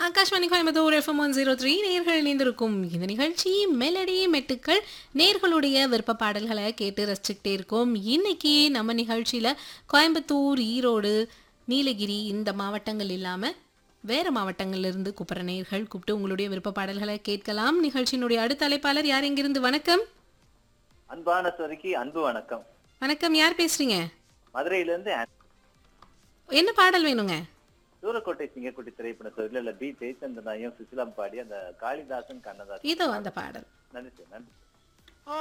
Akashvani Coimbatore FM one zero three நேர்கள் இணைந்திருக்கும் இந்த நிகழ்ச்சி மெலடி மெட்டுக்கள் நேர்களுடைய விருப்ப பாடல்களை கேட்டு ரசிச்சுக்கிட்டே இருக்கோம் இன்னைக்கு நம்ம நிகழ்ச்சியில் கோயம்புத்தூர் ஈரோடு நீலகிரி இந்த மாவட்டங்கள் இல்லாமல் வேறு மாவட்டங்கள்ல இருந்து கூப்பிட்ற நேர்கள் கூப்பிட்டு உங்களுடைய விருப்ப பாடல்களை கேட்கலாம் நிகழ்ச்சியினுடைய அடுத்த அழைப்பாளர் யார் எங்கிருந்து வணக்கம் அன்பான சொருக்கி அன்பு வணக்கம் வணக்கம் யார் பேசுறீங்க மதுரையில இருந்து என்ன பாடல் வேணுங்க சூரக்கோட்டை சிங்கக்குட்டி திரைப்பட தொழில இல்ல பி ஜெயச்சந்திரனாயும் சுசிலாம் பாடி அந்த காளிதாசன் கண்ணதாசன் இதோ அந்த பாடல் நன்றி சார் நன்றி சார்